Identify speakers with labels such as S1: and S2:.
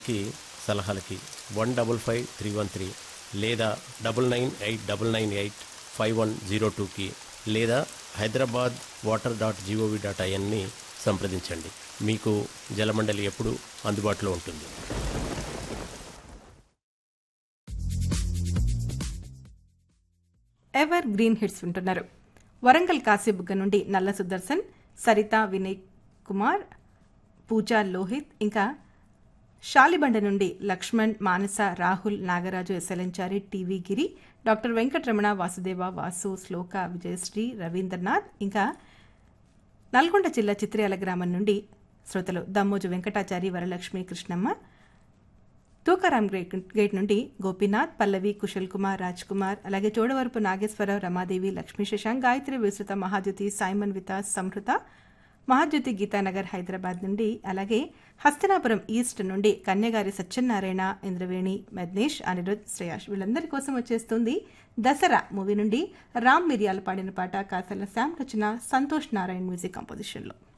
S1: కి సలహాలకి one double five three one three లేదా double nine eight double nine eight five one zero టూకి లేదా Hyderabad water dot G O V dot ఐఎన్ని సంప్రదించండి మీకు జలమండలి ఎప్పుడు అందుబాటులో ఉంటుంది
S2: ఎవర్ గ్రీన్ హిట్స్ వింటున్నారు వరంగల్ కాశీబుగ్గ నుండి నల్ల సుదర్శన్ సరిత వినయ్ కుమార్ పూజా లోహిత్ ఇంకా షాలిబండ నుండి లక్ష్మణ్ మానస రాహుల్ నాగరాజు ఎస్ఎల్ఎంచారి టీవీ గిరి డాక్టర్ వెంకటరమణ వాసుదేవ వాసు శ్లోక విజయశ్రీ రవీంద్రనాథ్ ఇంకా నల్గొండ జిల్లా చిత్ర్యాల గ్రామం నుండి శ్రోతలు దమ్మోజు వెంకటాచారి వరలక్ష్మి కృష్ణమ్మ తూకారాం గేట్ గేట్ నుండి గోపీనాథ్ పల్లవి కుశల్ కుమార్ రాజ్ కుమార్ అలాగే చోడవరపు నాగేశ్వరరావు రమాదేవి లక్ష్మీ శశాంక్ గాయత్రి విస్తృత మహాజ్యోతి సైమన్ వితాస్ సంహృత మహాజ్యోతి గీతానగర్ హైదరాబాద్ నుండి అలాగే హస్తినాపురం ఈస్ట్ నుండి కన్యగారి సత్యనారాయణ ఇంద్రవేణి మద్నేష్ అనిరుద్ శ్రేయాష్ వీళ్ళందరి కోసం వచ్చేస్తుంది దసరా మూవీ నుండి రామ్ మిరియాల పాడిన పాట కాసల శామ్ రచన సంతోష్ నారాయణ్ మ్యూజిక్ కంపోజిషన్లో